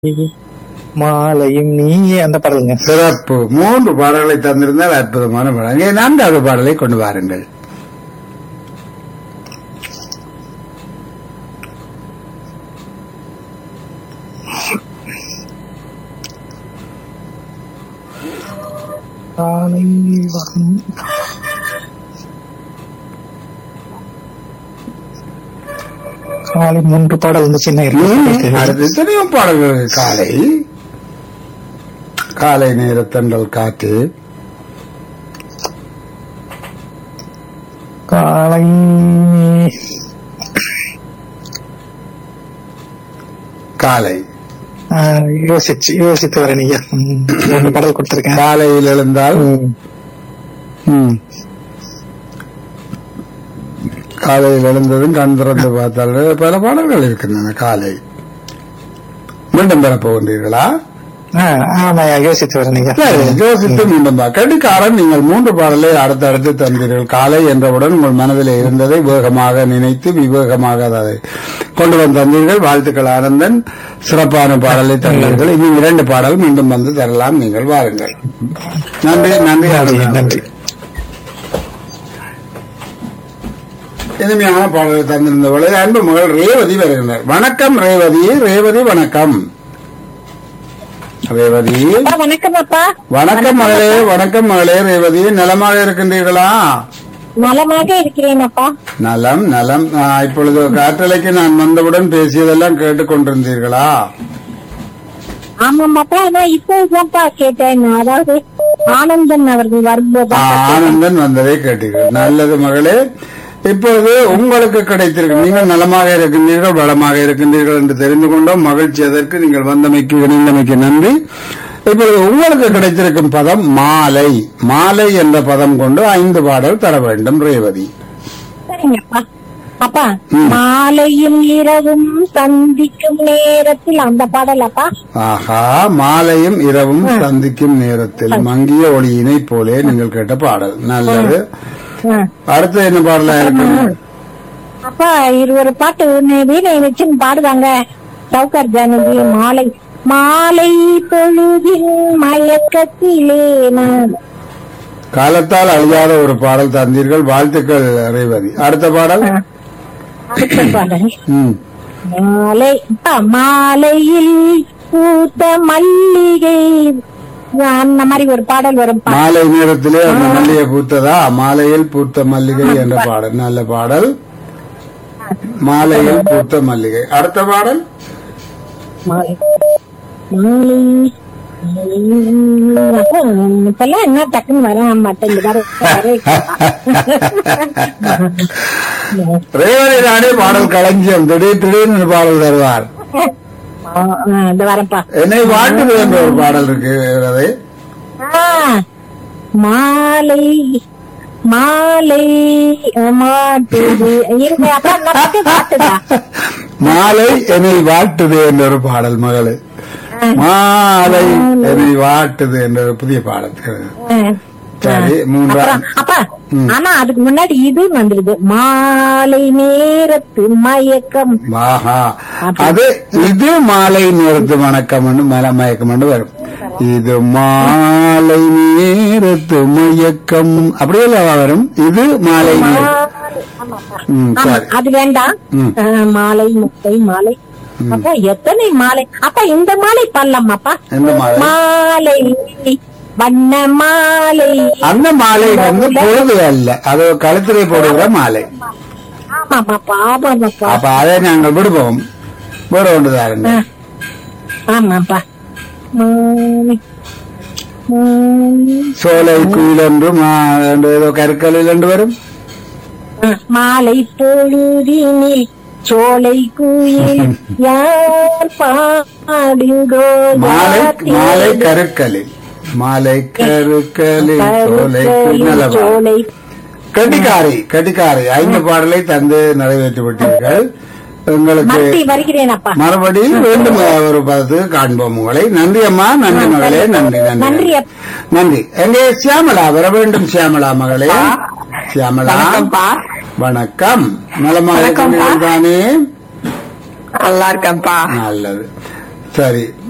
மாலையும் நீயே அந்த பாடலுங்க சிறப்பு மூன்று பாடல்களை தந்திருந்தால் அற்புதமான பாடல் அங்கே நான்காவது பாடலை கொண்டு வாருங்கள் காலை வரும் காலை மூன்று பாடல் வந்து சின்ன அடுத்து எத்தனையோ பாடல்கள் இருக்கு. காலை காலை நேர தண்டல் காற்று காலை காலை ஆ, யோசிச்சு யோசித்து வரேன் ஐயா ம், மூணு பாடல் கொடுத்திருக்கேன் காலையில் எழுந்தால் ம். ம். காலையில் எழுந்ததும் கண் திறந்து பார்த்தால் பல பாடல்கள் இருக்கின்றன காலை மீண்டும் பெறப் போகின்றீர்களா ஆ, ஆமா ஐயா யோசித்து வரேன் ஐயா சரி, யோசித்து மீண்டும் பா- கடிகாரன் நீங்கள் மூன்று பாடலை அடுத்தடுத்து தந்தீர்கள் காலை என்றவுடன் உங்கள் மனதில் இருந்ததை வேகமாக நினைத்து விவேகமாக அதை கொண்டு வந்து தந்தீர்கள் வாழ்த்துக்கள் ஆனந்தன் சிறப்பான பாடலை தந்தீர்கள் இன்னும் இரண்டு பாடல் மீண்டும் வந்து தரலாம் நீங்கள் வாருங்கள் நன்றி நன்றி நன்றி ஆனந்தன். நன்றி இனிமையான பாடலை தந்திருந்தவளை அன்பு மகள் ரேவதி வருகின்றார் வணக்கம் ரேவதி ரேவதி வணக்கம் ரேவதி அப்பா, வணக்கம் அப்பா வணக்கம் மகளே வணக்கம் மகளே ரேவதி நலமாக இருக்கின்றீர்களா நலமாக இருக்கிறேன் அப்பா நலம் நலம் ஆ, இப்பொழுது காற்றலைக்கு நான் வந்தவுடன் பேசியதெல்லாம் கேட்டுக்கொண்டிருந்தீர்களா ஆமாம் அப்பா நான் இப்போதான்ப்பா கேட்டேன் அதாவது ஆனந்தன் அவர்கள் வரும்போது ஆ, ஆனந்தன் வந்ததை கேட்டீர்கள் நல்லது மகளே இப்பொழுது உங்களுக்கு கிடைத்திருக்கு நீங்கள் நலமாக இருக்கின்றீர்கள் வளமாக இருக்கின்றீர்கள் என்று தெரிந்து கொண்டோம் மகிழ்ச்சி அதற்கு நீங்கள் வந்தமைக்கு இணைந்தமைக்கு நன்றி இப்பொழுது உங்களுக்கு கிடைத்திருக்கும் பதம் மாலை மாலை என்ற பதம் கொண்டு ஐந்து பாடல் தர வேண்டும் ரேவதி சரிங்கப்பா அப்பா ம். மாலையும் இரவும் சந்திக்கும் நேரத்தில் அந்த பாடல் அப்பா ஆஹா மாலையும் இரவும் சந்திக்கும் நேரத்தில் மங்கிய ஒளியினை போலே நீங்கள் கேட்ட பாடல் நல்லது ஆ. அடுத்து என்ன பாடலா இருக்கு அப்பா இது ஒரு பாட்டு ஒண்ணு வீணை வச்சுன்னு பாடுவாங்க சவுகர் ஜானகி மாலை மாலை பொழுதின் மயக்கத்திலே நான் காலத்தால் அழியாத ஒரு பாடல் தந்தீர்கள் வாழ்த்துக்கள் ரேவதி அடுத்த பாடல் அடுத்த பாடல் ம். மாலை அப்பா, மாலையில் பூத்த மல்லிகை அந்த மாதிரி ஒரு பாடல் வரும் பா. மாலை நேரத்திலே அந்த மல்லிகை பூத்ததா மாலையில் பூத்த மல்லிகை என்ற பாடல் நல்ல பாடல் மாலையில் பூத்த மல்லிகை அடுத்த பாடல் மாலை மாலை அப்பா, இப்பெல்லாம் என்ன டக்குன்னு வர மாட்டேங்குது ரேவதி ராணி பாடல் களஞ்சியம் திடீர் திடீர்னு ஒரு பாடல் தருவார் இந்த வரப்பா என்னை வாட்டுது என்ற ஒரு பாடல் இருக்கு அதை ஆ, மாலை மாலை மாட்டுது இருங்க அப்பா அந்த பாட்டு பாட்டுதா மாலை என்னை வாட்டுது என்ற ஒரு பாடல் மகளு மாலை என்னை வாட்டுது என்ற ஒரு புதிய பாடல் ஆ. சரி மூன்றாம் அப்புறம் அப்பா ம். ஆனா அதுக்கு முன்னாடி இது வந்துருது மாலை நேரத்து மயக்கம் ஆஹா அப்ப- அது இது மாலை நேரத்து வணக்கம் மல மயக்கம் வரும் இது மாலை நேரத்து மயக்கம் அப்படியே வரும் இது மாலை நேரம் ம், ஆமா சரி அது வேண்டாம் ம். ஆ, மாலை முட்டை மாலை அப்பா எத்தனை மாலை அப்பா இந்த மாலை பண்ணலாம் அப்பா எந்த மாலை மாலை வண்ண மாலை அந்த மாலை வந்து பொழுது அல்ல அது கழுத்திலே போடுகிற மாலை ஆமாப்பா ஆமாப்பா அப்ப அதை நாங்கள் விடுவோம் வேற ஒன்று தாருங்க ஆ. ஆமாப்பா மாலை மாலை சோலை குயில் என்று மா- என்று ஏதோ கற்களில் என்று வரும் மாலை பொழுதினில் சோலை குயில் யார் பாடுங்கோ மாலை யாத்திரை மாலை கருக்களில் மாலை கருக்களில் சோலை குயில் நல்ல பாடல். சோலை கட்டிக்காரி கட்டிக்காரி ஐந்து பாடலை தந்து நிறைவேற்றி விட்டீர்கள் உங்களுக்கு மத்தி வருகிறேன் அப்பா மறுபடியும் மீண்டும் ஒரு பதத்து காண்போம் உங்களை நன்றி அம்மா நன்றி மகளே நன்றி நன்றி நன்றி அப்பா. நன்றி எங்கே சியாமலா வர வேண்டும் சியாமலா மகளே சியாமலா வணக்கம்ப்பா வணக்கம் நலமாக வணக்கம்ப்பா. இருக்கிறீர்கள் தானே நல்லா இருக்கேன்ப்பா நல்லது சரி